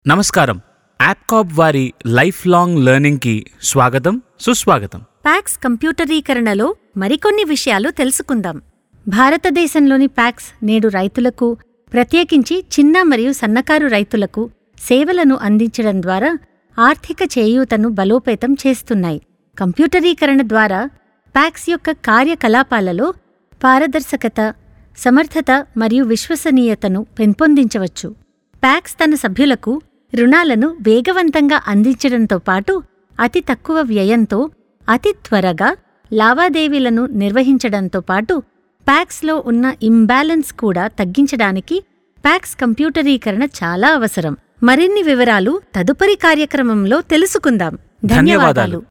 నమస్కారం యాప్కాప్ వారి life long లెర్నింగ్కి స్వాగతం సుస్వాగతం ప్యాక్స్ కంప్యూటరీకరణలో మరికొన్ని విషయాలు తెలుసుకుందాం భారతదేశంలోని ప్యాక్స్ నేడు రైతులకు ప్రత్యేకించి చిన్న మరియు సన్నకారు రైతులకు సేవలను అందించడం ద్వారా ఆర్థిక చేయూతను బలోపేతం చేస్తున్నాయి కంప్యూటరీకరణ ద్వారా ప్యాక్స్ యొక్క కార్యకలాపాలలో పారదర్శకత సమర్థత మరియు విశ్వసనీయతను పెంపొందించవచ్చు ప్యాక్స్ తన సభ్యులకు రుణాలను వేగవంతంగా అందించడంతో పాటు అతి తక్కువ వ్యయంతో అతి త్వరగా లావాదేవీలను నిర్వహించడంతో పాటు ప్యాక్స్లో ఉన్న ఇంబ్యాలెన్స్ కూడా తగ్గించడానికి ప్యాక్స్ కంప్యూటరీకరణ చాలా అవసరం మరిన్ని వివరాలు తదుపరి కార్యక్రమంలో తెలుసుకుందాం ధన్యవాదాలు. ధన్యవాదాలు